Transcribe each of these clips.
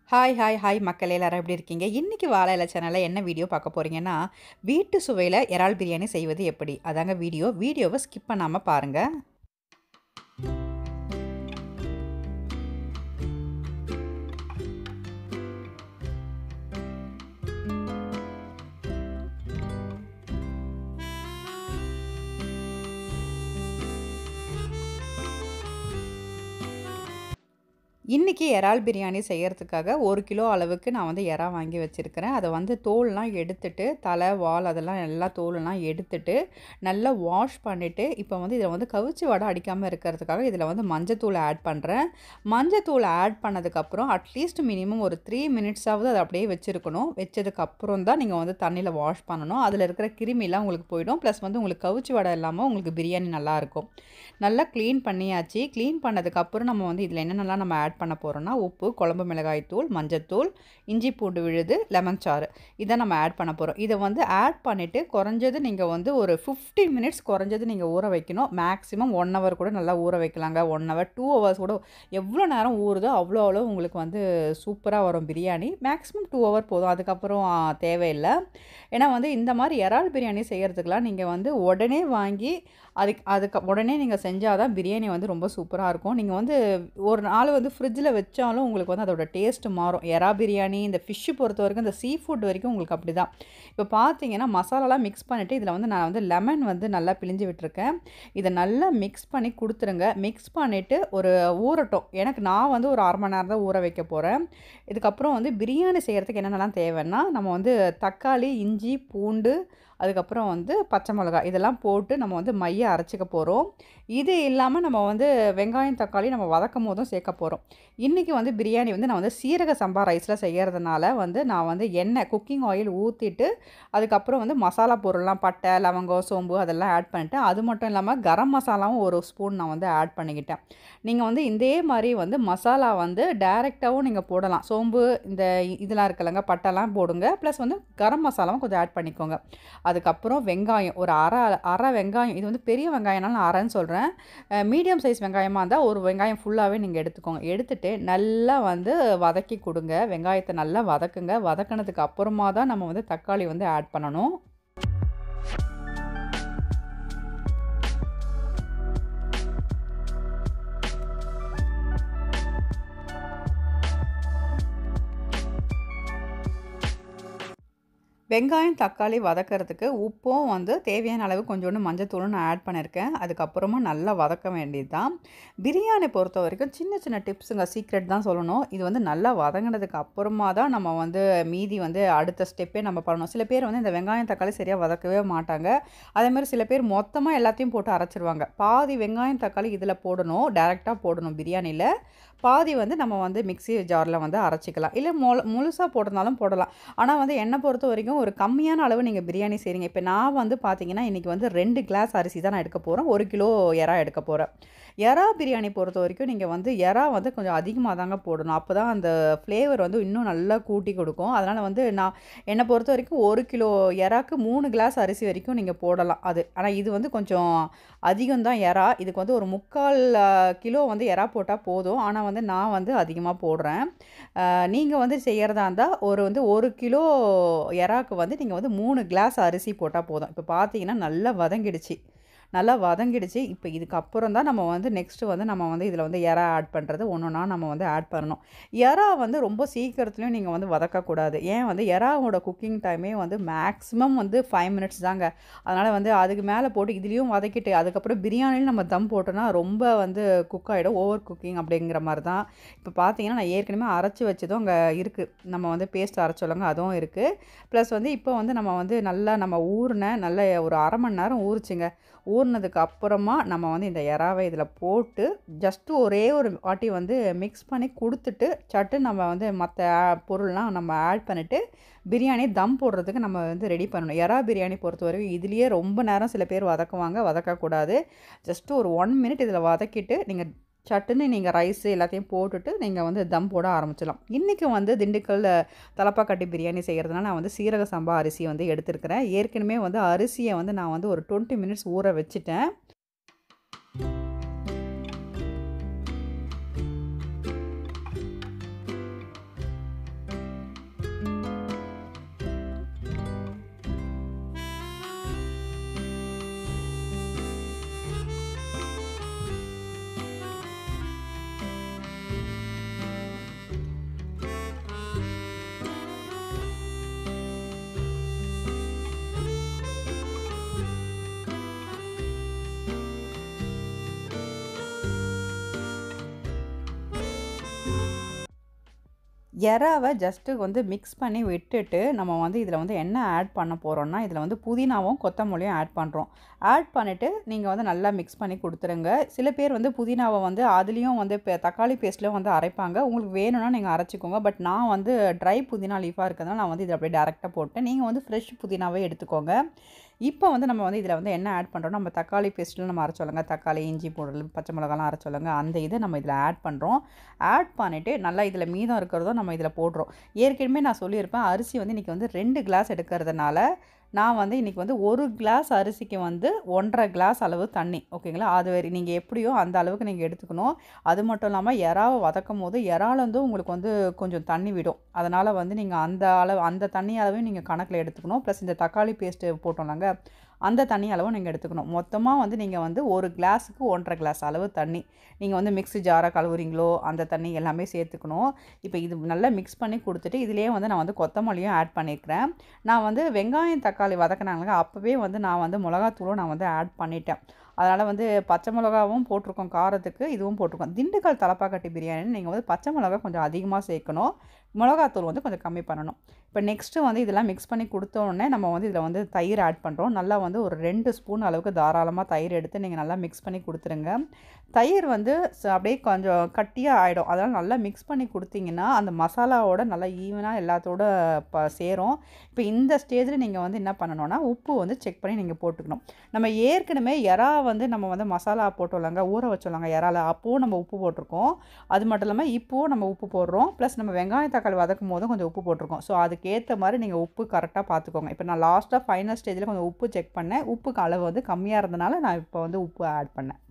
Hi hi hi மக்களே எல்லாரும் எப்படி இருக்கீங்க இன்றைக்கி வாழை இலை சேனலில் என்ன வீடியோ பார்க்க போகிறீங்கன்னா வீட்டு சுவையில் இறால் பிரியாணி செய்வது எப்படி அதாங்க வீடியோ வீடியோவை ஸ்கிப் பண்ணாமல் பாருங்கள் இன்றைக்கி இறால் பிரியாணி செய்கிறதுக்காக ஒரு கிலோ அளவுக்கு நான் வந்து இறா வாங்கி வச்சுருக்கிறேன் அதை வந்து தோல்லாம் எடுத்துட்டு தலை வால் அதெல்லாம் எல்லா தோலெல்லாம் எடுத்துட்டு நல்லா வாஷ் பண்ணிவிட்டு இப்போ வந்து இதில் வந்து கவிச்சி வடை அடிக்காமல் இருக்கிறதுக்காக இதில் வந்து மஞ்சத்தூள் ஆட் பண்ணுறேன் மஞ்சத்தூள் ஆட் பண்ணதுக்கப்புறம் அட்லீஸ்ட் மினிமம் ஒரு த்ரீ மினிட்ஸாவது அதை அப்படியே வச்சுருக்கணும் வச்சதுக்கப்புறம் தான் நீங்கள் வந்து தண்ணியில் வாஷ் பண்ணணும் அதில் இருக்கிற கிருமிலாம் உங்களுக்கு போயிடும் ப்ளஸ் வந்து உங்களுக்கு கவிச்சி வடை இல்லாமல் உங்களுக்கு பிரியாணி நல்லாயிருக்கும் நல்லா க்ளீன் பண்ணியாச்சு க்ளீன் பண்ணதுக்கப்புறம் நம்ம வந்து இதில் என்னென்னலாம் நம்ம ஆட் பண்ண போகிறோம்னா உப்பு குழம்பு மிளகாய் தூள் மஞ்சத்தூள் இஞ்சி பூண்டு விழுது லெமன் சாறு இதை நம்ம ஆட் பண்ண போகிறோம் இதை வந்து ஆட் பண்ணிவிட்டு குறைஞ்சது நீங்கள் வந்து ஒரு ஃபிஃப்டீன் மினிட்ஸ் குறைஞ்சது நீங்கள் ஊற வைக்கணும் மேக்ஸிமம் ஒன் ஹவர் கூட நல்லா ஊற வைக்கலாங்க ஒன் ஹவர் டூ ஹவர்ஸ் கூட எவ்வளோ நேரம் ஊறுதோ அவ்வளோ அவ்வளோ உங்களுக்கு வந்து சூப்பராக வரும் பிரியாணி மேக்ஸிமம் டூ ஹவர் போதும் அதுக்கப்புறம் தேவையில்லை ஏன்னா வந்து இந்த மாதிரி இறால் பிரியாணி செய்கிறதுக்கெலாம் நீங்கள் வந்து உடனே வாங்கி அதுக்கு அதுக்கு உடனே நீங்கள் செஞ்சால் தான் பிரியாணி வந்து ரொம்ப சூப்பராக இருக்கும் நீங்கள் வந்து ஒரு நாள் வந்து ஃப்ரிட்ஜில் வச்சாலும் உங்களுக்கு வந்து அதோட டேஸ்ட்டு மாறும் எறா பிரியாணி இந்த ஃபிஷ்ஷு பொறுத்த வரைக்கும் இந்த சீ ஃபுட் வரைக்கும் உங்களுக்கு அப்படி தான் இப்போ பார்த்தீங்கன்னா மசாலாலாம் மிக்ஸ் பண்ணிவிட்டு இதில் வந்து நான் வந்து லெமன் வந்து நல்லா பிழிஞ்சு விட்டுருக்கேன் இதை நல்லா மிக்ஸ் பண்ணி கொடுத்துருங்க மிக்ஸ் பண்ணிவிட்டு ஒரு ஊறட்டும் எனக்கு நான் வந்து ஒரு அரை மணி நேரம் தான் ஊற வைக்க போகிறேன் இதுக்கப்புறம் வந்து பிரியாணி செய்கிறதுக்கு என்னென்னலாம் தேவைன்னா நம்ம வந்து தக்காளி இஞ்சி பூண்டு அதுக்கப்புறம் வந்து பச்சை மிளகா இதெல்லாம் போட்டு நம்ம வந்து மைய அரைச்சிக்க போகிறோம் இது இல்லாமல் நம்ம வந்து வெங்காயம் தக்காளி நம்ம வதக்கும் போதும் சேர்க்க போகிறோம் இன்றைக்கி வந்து பிரியாணி வந்து நான் வந்து சீரக சம்பா ரைஸில் செய்கிறதுனால வந்து நான் வந்து எண்ணெய் குக்கிங் ஆயில் ஊற்றிட்டு அதுக்கப்புறம் வந்து மசாலா பொருள்லாம் பட்டை லவங்கம் சோம்பு அதெல்லாம் ஆட் பண்ணிட்டேன் அது மட்டும் இல்லாமல் கரம் மசாலாவும் ஒரு ஸ்பூன் நான் வந்து ஆட் பண்ணிக்கிட்டேன் நீங்கள் வந்து இதே மாதிரி வந்து மசாலா வந்து டைரெக்டாகவும் நீங்கள் போடலாம் சோம்பு இந்த இதெல்லாம் இருக்குல்லங்க பட்டைலாம் போடுங்க ப்ளஸ் வந்து கரம் மசாலாவும் கொஞ்சம் ஆட் பண்ணிக்கோங்க அதுக்கப்புறம் வெங்காயம் ஒரு அரை அரை வெங்காயம் இது வந்து பெரிய வெங்காயம்னால நான் அரைன்னு சொல்கிறேன் மீடியம் சைஸ் வெங்காயமாக இருந்தால் ஒரு வெங்காயம் ஃபுல்லாகவே நீங்கள் எடுத்துக்கோங்க எடுத்துகிட்டு நல்லா வந்து வதக்கி கொடுங்க வெங்காயத்தை நல்லா வதக்குங்க வதக்கினதுக்கு அப்புறமா தான் நம்ம வந்து தக்காளி வந்து ஆட் பண்ணணும் வெங்காயம் தக்காளி வதக்கிறதுக்கு உப்பும் வந்து தேவையான அளவு கொஞ்சோண்டு மஞ்சத்தூளும் நான் ஆட் பண்ணியிருக்கேன் அதுக்கப்புறமா நல்லா வதக்க வேண்டியது தான் பிரியாணி பொறுத்த வரைக்கும் சின்ன சின்ன டிப்ஸுங்க சீக்ரெட் தான் சொல்லணும் இது வந்து நல்லா வதங்கினதுக்கு அப்புறமா தான் நம்ம வந்து மீதி வந்து அடுத்த ஸ்டெப்பே நம்ம பண்ணணும் சில பேர் வந்து இந்த வெங்காயம் தக்காளி சரியாக வதக்கவே மாட்டாங்க அதேமாதிரி சில பேர் மொத்தமாக எல்லாத்தையும் போட்டு அரைச்சிருவாங்க பாதி வெங்காயம் தக்காளி இதில் போடணும் டேரெக்டாக போடணும் பிரியாணியில் பாதி வந்து நம்ம வந்து மிக்சி ஜாரில் வந்து அரைச்சிக்கலாம் இல்லை மொ முழுசாக போட்டிருந்தாலும் போடலாம் ஆனால் வந்து என்னை பொறுத்த வரைக்கும் ஒரு கம்மியான அளவு நீங்கள் பிரியாணி செய்கிறீங்க இப்போ நான் வந்து பார்த்தீங்கன்னா இன்றைக்கி வந்து ரெண்டு கிளாஸ் அரிசி தான் நான் எடுக்க போகிறேன் ஒரு கிலோ எறா எடுக்க போகிறேன் எறா பிரியாணி பொறுத்த வரைக்கும் நீங்கள் வந்து எறா வந்து கொஞ்சம் அதிகமாக தாங்க போடணும் அப்போ தான் அந்த ஃப்ளேவர் வந்து இன்னும் நல்லா கூட்டி கொடுக்கும் அதனால் வந்து நான் என்னை பொறுத்த வரைக்கும் ஒரு கிலோ எறாக்கு மூணு கிளாஸ் அரிசி வரைக்கும் நீங்கள் போடலாம் அது ஆனால் இது வந்து கொஞ்சம் அதிகம் தான் எறா இதுக்கு வந்து ஒரு முக்கால் கிலோ வந்து எறா போட்டால் போதும் ஆனால் வந்து நான் வந்து அதிகமாக போடுறேன் நீங்கள் வந்து செய்கிறதா இருந்தால் ஒரு வந்து ஒரு கிலோ எறாக்கு வந்து நீங்கள் வந்து மூணு கிளாஸ் அரிசி போட்டால் போதும் இப்போ பார்த்தீங்கன்னா நல்லா வதங்கிடுச்சு நல்லா வதங்கிடுச்சு இப்போ இதுக்கப்புறம் தான் நம்ம வந்து நெக்ஸ்ட்டு வந்து நம்ம வந்து இதில் வந்து எறா ஆட் பண்ணுறது ஒன்று ஒன்றா நம்ம வந்து ஆட் பண்ணணும் எறா வந்து ரொம்ப சீக்கிரத்துலையும் நீங்கள் வந்து வதக்கக்கூடாது ஏன் வந்து எறாவோட குக்கிங் டைமே வந்து மேக்ஸிமம் வந்து ஃபைவ் மினிட்ஸ் தாங்க அதனால் வந்து அதுக்கு மேலே போட்டு இதுலேயும் வதக்கிட்டு அதுக்கப்புறம் பிரியாணியில் நம்ம தம் போட்டோன்னா ரொம்ப வந்து குக் ஆகிடும் ஓவர் குக்கிங் அப்படிங்கிற மாதிரி தான் இப்போ பார்த்தீங்கன்னா நான் ஏற்கனவே அரைச்சி வச்சதும் அங்கே இருக்குது நம்ம வந்து பேஸ்ட் அரைச்சோலங்க அதுவும் இருக்குது ப்ளஸ் வந்து இப்போ வந்து நம்ம வந்து நல்லா நம்ம ஊறின நல்ல ஒரு அரை மணி நேரம் ஊறிச்சுங்க ஊறினதுக்கு அப்புறமா நம்ம வந்து இந்த எறாவை இதில் போட்டு ஜஸ்ட்டு ஒரே ஒரு வாட்டி வந்து மிக்ஸ் பண்ணி கொடுத்துட்டு சட்டு நம்ம வந்து மற்ற பொருள்லாம் நம்ம ஆட் பண்ணிவிட்டு பிரியாணி தம் போடுறதுக்கு நம்ம வந்து ரெடி பண்ணணும் எறா பிரியாணி பொறுத்த வரைக்கும் இதுலேயே ரொம்ப நேரம் சில பேர் வதக்குவாங்க வதக்கக்கூடாது ஜஸ்ட்டு ஒரு ஒன் மினிட் இதில் வதக்கிட்டு நீங்கள் சட்டுன்னு நீங்கள் ரைஸு எல்லாத்தையும் போட்டுட்டு நீங்கள் வந்து தம் போட ஆரம்பிச்சிடலாம் இன்றைக்கி வந்து திண்டுக்கல் தலப்பாக்கட்டி பிரியாணி செய்கிறதுனால நான் வந்து சீரக சம்பா அரிசி வந்து எடுத்துருக்கிறேன் ஏற்கனவே வந்து அரிசியை வந்து நான் வந்து ஒரு டுவெண்ட்டி மினிட்ஸ் ஊற வச்சுட்டேன் எறாவை ஜஸ்ட்டு வந்து மிக்ஸ் பண்ணி விட்டுட்டு நம்ம வந்து இதில் வந்து என்ன ஆட் பண்ண போகிறோம்னா இதில் வந்து புதினாவும் கொத்தமல்லியும் ஆட் பண்ணுறோம் ஆட் பண்ணிவிட்டு நீங்கள் வந்து நல்லா மிக்ஸ் பண்ணி கொடுத்துருங்க சில பேர் வந்து புதினாவை வந்து அதுலேயும் வந்து இப்போ தக்காளி பேஸ்ட்லேயும் வந்து அரைப்பாங்க உங்களுக்கு வேணும்னா நீங்கள் அரைச்சிக்கோங்க பட் நான் வந்து ட்ரை புதினா லீஃபாக இருக்கிறதுனால நான் வந்து இதில் அப்படியே டேரெக்டாக போட்டேன் நீங்கள் வந்து ஃப்ரெஷ் புதினாவே எடுத்துக்கோங்க இப்போ வந்து நம்ம வந்து இதில் வந்து என்ன ஆட் பண்ணுறோம் நம்ம தக்காளி பேஸ்ட்டில் நம்ம அரைச்சோலங்க தக்காளி இஞ்சி போடல் பச்சை மிளகாலாம் அரைச்சோலங்க அந்த இதை நம்ம இதில் ஆட் பண்ணுறோம் ஆட் பண்ணிவிட்டு நல்லா இதில் மீதம் இருக்கிறதோ நம்ம இதில் போடுறோம் ஏற்கனவே நான் சொல்லியிருப்பேன் அரிசி வந்து இன்றைக்கி வந்து ரெண்டு கிளாஸ் எடுக்கிறதுனால நான் வந்து இன்றைக்கி வந்து ஒரு கிளாஸ் அரிசிக்கு வந்து ஒன்றரை கிளாஸ் அளவு தண்ணி ஓகேங்களா அது வரை நீங்கள் எப்படியோ அந்த அளவுக்கு நீங்கள் எடுத்துக்கணும் அது மட்டும் இல்லாமல் எறாவை வதக்கும் போது எறால் வந்து உங்களுக்கு வந்து கொஞ்சம் தண்ணி விடும் அதனால் வந்து நீங்கள் அந்த அளவு அந்த தண்ணி அளவையும் நீங்கள் கணக்கில் எடுத்துக்கணும் ப்ளஸ் இந்த தக்காளி பேஸ்ட்டு போட்டோம்லாங்க அந்த தண்ணி அளவும் நீங்கள் எடுத்துக்கணும் மொத்தமாக வந்து நீங்கள் வந்து ஒரு கிளாஸுக்கு ஒன்றரை கிளாஸ் அளவு தண்ணி நீங்கள் வந்து மிக்ஸி ஜாராக கழுவுறீங்களோ அந்த தண்ணி எல்லாமே சேர்த்துக்கணும் இப்போ இது நல்லா மிக்ஸ் பண்ணி கொடுத்துட்டு இதுலேயே வந்து நான் வந்து கொத்தமல்லியும் ஆட் பண்ணியிருக்கிறேன் நான் வந்து வெங்காயம் தக்காளி வதக்கினாங்க அப்போவே வந்து நான் வந்து மிளகாத்தூளும் நான் வந்து ஆட் பண்ணிட்டேன் அதனால் வந்து பச்சை மிளகாவும் போட்டிருக்கோம் காரத்துக்கு இதுவும் போட்டிருக்கோம் திண்டுக்கல் தலப்பாக்கட்டி பிரியாணி நீங்கள் வந்து பச்சை மிளகா கொஞ்சம் அதிகமாக சேர்க்கணும் மிளகாத்தூள் வந்து கொஞ்சம் கம்மி பண்ணணும் இப்போ நெக்ஸ்ட்டு வந்து இதெல்லாம் மிக்ஸ் பண்ணி கொடுத்தோடனே நம்ம வந்து இதில் வந்து தயிர் ஆட் பண்ணுறோம் நல்லா வந்து ஒரு ரெண்டு ஸ்பூன் அளவுக்கு தாராளமாக தயிர் எடுத்து நீங்கள் நல்லா மிக்ஸ் பண்ணி கொடுத்துருங்க தயிர் வந்து அப்படியே கொஞ்சம் கட்டியாக ஆகிடும் அதனால் நல்லா மிக்ஸ் பண்ணி கொடுத்தீங்கன்னா அந்த மசாலாவோட நல்லா ஈவனாக எல்லாத்தோட ப சேரும் இப்போ இந்த ஸ்டேஜில் நீங்கள் வந்து என்ன பண்ணணும்னா உப்பு வந்து செக் பண்ணி நீங்கள் போட்டுக்கணும் நம்ம ஏற்கனவே எறா வந்து நம்ம வந்து மசாலா போட்டோம்லங்க ஊற வச்சோம்லங்க எறால அப்போவும் நம்ம உப்பு போட்டிருக்கோம் அது மட்டும் இல்லாமல் இப்போவும் நம்ம உப்பு போடுறோம் ப்ளஸ் நம்ம வெங்காயம் தக்காளி வதக்கும் போதும் கொஞ்சம் உப்பு போட்டிருக்கோம் ஸோ அதுக்கேற்ற மாதிரி நீங்கள் உப்பு கரெக்டாக பார்த்துக்கோங்க இப்போ நான் லாஸ்ட்டாக ஃபைனல் ஸ்டேஜில் கொஞ்சம் உப்பு செக் பண்ணேன் உப்புக்கு அளவு வந்து கம்மியாக இருந்தனால நான் இப்போ வந்து உப்பு ஆட் பண்ணேன்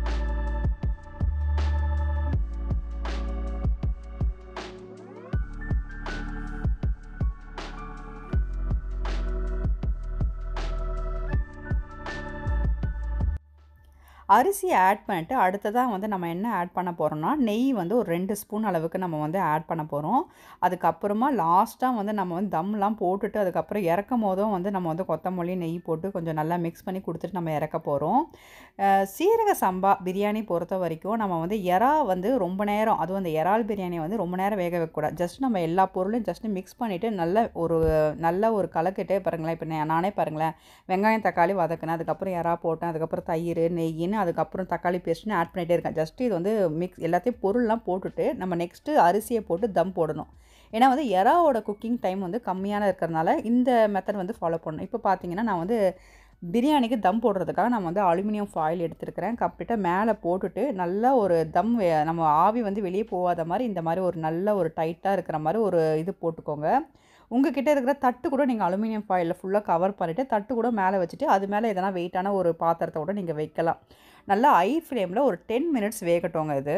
அரிசி ஆட் பண்ணிட்டு அடுத்ததாக வந்து நம்ம என்ன ஆட் பண்ண போகிறோம்னா நெய் வந்து ஒரு ரெண்டு ஸ்பூன் அளவுக்கு நம்ம வந்து ஆட் பண்ண போகிறோம் அதுக்கப்புறமா லாஸ்ட்டாக வந்து நம்ம வந்து தம்லாம் போட்டுட்டு அதுக்கப்புறம் இறக்கும் போதும் வந்து நம்ம வந்து கொத்தமல்லி நெய் போட்டு கொஞ்சம் நல்லா மிக்ஸ் பண்ணி கொடுத்துட்டு நம்ம இறக்க போகிறோம் சீரக சம்பா பிரியாணி பொறுத்த வரைக்கும் நம்ம வந்து எறா வந்து ரொம்ப நேரம் அதுவும் அந்த இறால் பிரியாணியை வந்து ரொம்ப நேரம் வேக வைக்கக்கூடாது ஜஸ்ட் நம்ம எல்லா பொருளையும் ஜஸ்ட் மிக்ஸ் பண்ணிவிட்டு நல்ல ஒரு நல்ல ஒரு கலக்கிட்டே பாருங்களேன் இப்போ நானே பாருங்களேன் வெங்காயம் தக்காளி வதக்கினேன் அதுக்கப்புறம் எறா போட்டேன் அதுக்கப்புறம் தயிர் நெய்ன்னு அதுக்கப்புறம் தக்காளி பேஸ்ட்னு ஆட் பண்ணிகிட்டே இருக்கேன் ஜஸ்ட் இது வந்து மிக்ஸ் எல்லாத்தையும் பொருள்லாம் போட்டுட்டு நம்ம நெக்ஸ்ட்டு அரிசியை போட்டு தம் போடணும் ஏன்னா வந்து எறாவோட குக்கிங் டைம் வந்து கம்மியான இருக்கிறதுனால இந்த மெத்தட் வந்து ஃபாலோ பண்ணணும் இப்போ பார்த்தீங்கன்னா நான் வந்து பிரியாணிக்கு தம் போடுறதுக்காக நான் வந்து அலுமினியம் ஃபாயில் எடுத்துருக்கிறேன் கம்ப்ளீட்டாக மேலே போட்டுட்டு நல்லா ஒரு தம் நம்ம ஆவி வந்து வெளியே போகாத மாதிரி இந்த மாதிரி ஒரு நல்ல ஒரு டைட்டாக இருக்கிற மாதிரி ஒரு இது போட்டுக்கோங்க உங்கள் கிட்டே இருக்கிற தட்டு கூட நீங்கள் அலுமினியம் ஃபாயிலில் ஃபுல்லாக கவர் பண்ணிவிட்டு தட்டு கூட மேலே வச்சுட்டு அது மேலே எதனா வெயிட்டான ஒரு பாத்திரத்தை கூட நீங்கள் வைக்கலாம் நல்லா ஐ ஃப்ளேமில் ஒரு டென் மினிட்ஸ் வேகட்டோங்க இது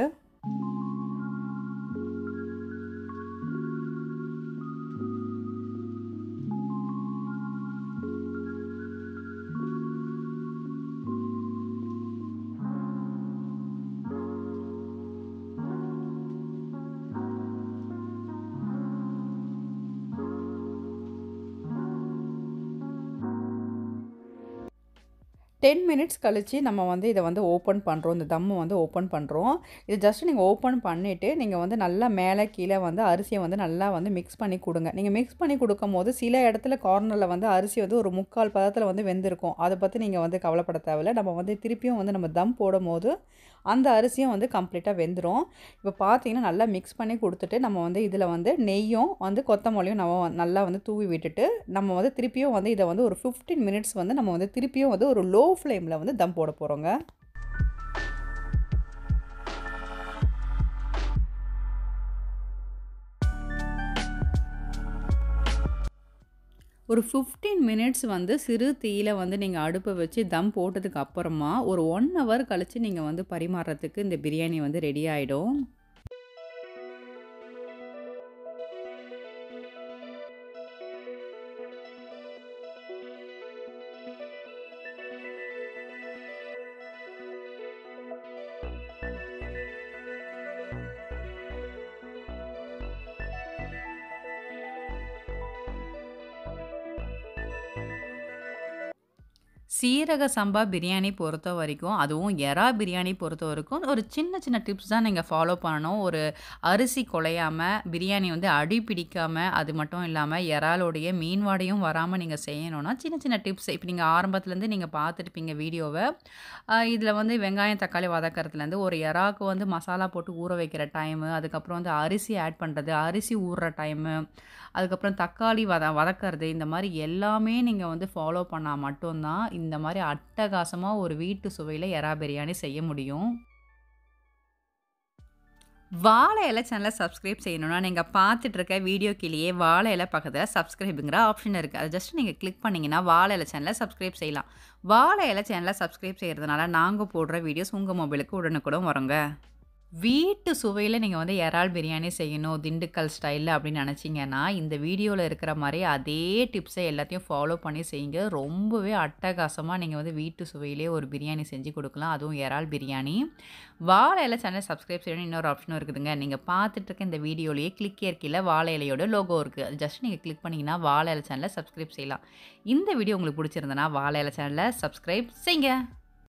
டென் மினிட்ஸ் கழித்து நம்ம வந்து இதை வந்து ஓப்பன் பண்ணுறோம் இந்த தம்மை வந்து ஓப்பன் பண்ணுறோம் இது ஜஸ்ட் நீங்கள் ஓப்பன் பண்ணிவிட்டு நீங்கள் வந்து நல்லா மேலே கீழே வந்து அரிசியை வந்து நல்லா வந்து மிக்ஸ் பண்ணி கொடுங்க நீங்கள் மிக்ஸ் பண்ணி கொடுக்கும் போது சில இடத்துல கார்னரில் வந்து அரிசி வந்து ஒரு முக்கால் பதத்தில் வந்து வெந்திருக்கும் அதை பற்றி நீங்கள் வந்து கவலைப்பட தேவையில்ல நம்ம வந்து திருப்பியும் வந்து நம்ம தம் போடும் போது அந்த அரிசியும் வந்து கம்ப்ளீட்டாக வெந்துடும் இப்போ பார்த்தீங்கன்னா நல்லா மிக்ஸ் பண்ணி கொடுத்துட்டு நம்ம வந்து இதில் வந்து நெய்யும் வந்து கொத்தமல்லியும் நம்ம நல்லா வந்து தூவி விட்டுட்டு நம்ம வந்து திருப்பியும் வந்து இதை வந்து ஒரு ஃபிஃப்டீன் மினிட்ஸ் வந்து நம்ம வந்து திருப்பியும் வந்து ஒரு லோ ஃப்ளேமில் வந்து தம் போட போகிறோங்க ஒரு ஃபிஃப்டீன் மினிட்ஸ் வந்து சிறு தீயில் வந்து நீங்கள் அடுப்பை வச்சு தம் போட்டதுக்கு அப்புறமா ஒரு ஒன் ஹவர் கழித்து நீங்கள் வந்து பரிமாறுறதுக்கு இந்த பிரியாணி வந்து ரெடி ஆகிடும் சீரக சம்பா பிரியாணி பொறுத்த வரைக்கும், அதுவும் எறா பிரியாணி பொறுத்த வரைக்கும், ஒரு சின்ன சின்ன டிப்ஸ் தான் நீங்க ஃபாலோ பண்ணணும். ஒரு அரிசி குழையாம, பிரியாணி வந்து அடி பிடிக்காம, அது மட்டும் இல்லாம எறாலுடைய மீன் வாடையும் வராம நீங்க செய்யணும்னா, சின்ன சின்ன டிப்ஸ் இப்ப நீங்க ஆரம்பத்துலேருந்து நீங்க பார்த்துருப்பீங்க வீடியோவ. அ இதில வந்து வெங்காயம், தக்காளி வதக்கறதுலேருந்து, ஒரு எறாக்கு வந்து மசாலா போட்டு ஊற வைக்கிற டைமு, அதுக்கப்புறம் வந்து அரிசி ஆட் பண்றது, அரிசி ஊறுற டைமு, அதுக்கப்புறம் தக்காளி வத வதக்கறது, இந்த மாரி எல்லாமே நீங்க வந்து ஃபாலோ பண்ணா மட்டும் தான், இந்த மாரி அட்டகாசமா ஒரு வீட்டு சுவையில எறா பிரியாணி செய்ய முடியும். வாழை இலை சேனல சப்ஸ்கிரைப் செய்யணும்னா, நீங்க பார்த்துட்டு இருக்க வீடியோ கீழயே வாழை இலை பக்கத்தில சப்ஸ்கிரைப்ங்கிற ஆப்ஷன் இருக்கு. அத ஜஸ்ட் நீங்க கிளிக் பண்ணீங்கன்னா, வாழை இலை சேனல சப்ஸ்கிரைப் செய்யலாம். வாழை இலை சேனல சப்ஸ்கிரைப் செய்றதுனால, நாங்க போடுற வீடியோஸ் உங்க மொபைலுக்கு உடனுக்குடன் வருங்க. வீட்டு சுவையில நீங்க வந்து எறால் பிரியாணி செய்யணும், திண்டுக்கல் ஸ்டைல்ல அப்படின்னு நெனச்சீங்கன்னா, இந்த வீடியோல இருக்கிற மாரி அதே டிப்ஸ எல்லாத்தையும் ஃபாலோ பண்ணி செய்யுங்க. ரொம்பவே அட்டகாசமா நீங்க வந்து வீட்டு சுவையிலேயே ஒரு பிரியாணி செஞ்சு குடுக்கலாம். அதுவும் எறால் பிரியாணி. வாழை இலை சேனல சப்ஸ்கிரைப் செய்யணும்னு இன்னொரு ஆப்ஷனும் இருக்குதுங்க. நீங்க பார்த்துட்டு இருக்க இந்த வீடியோலயே கிளிக் ஹியர் கீழ வாழை இலையோட லோகோ இருக்கு. அது ஜஸ்ட் நீங்க கிளிக் பண்ணீங்கன்னா, வாழை இலை சேனல சப்ஸ்கிரைப் செய்யலாம். இந்த வீடியோ உங்களுக்கு புடிச்சிருந்ததுனா, வாழை இலை சேனல சப்ஸ்கிரைப் செய்ங்க.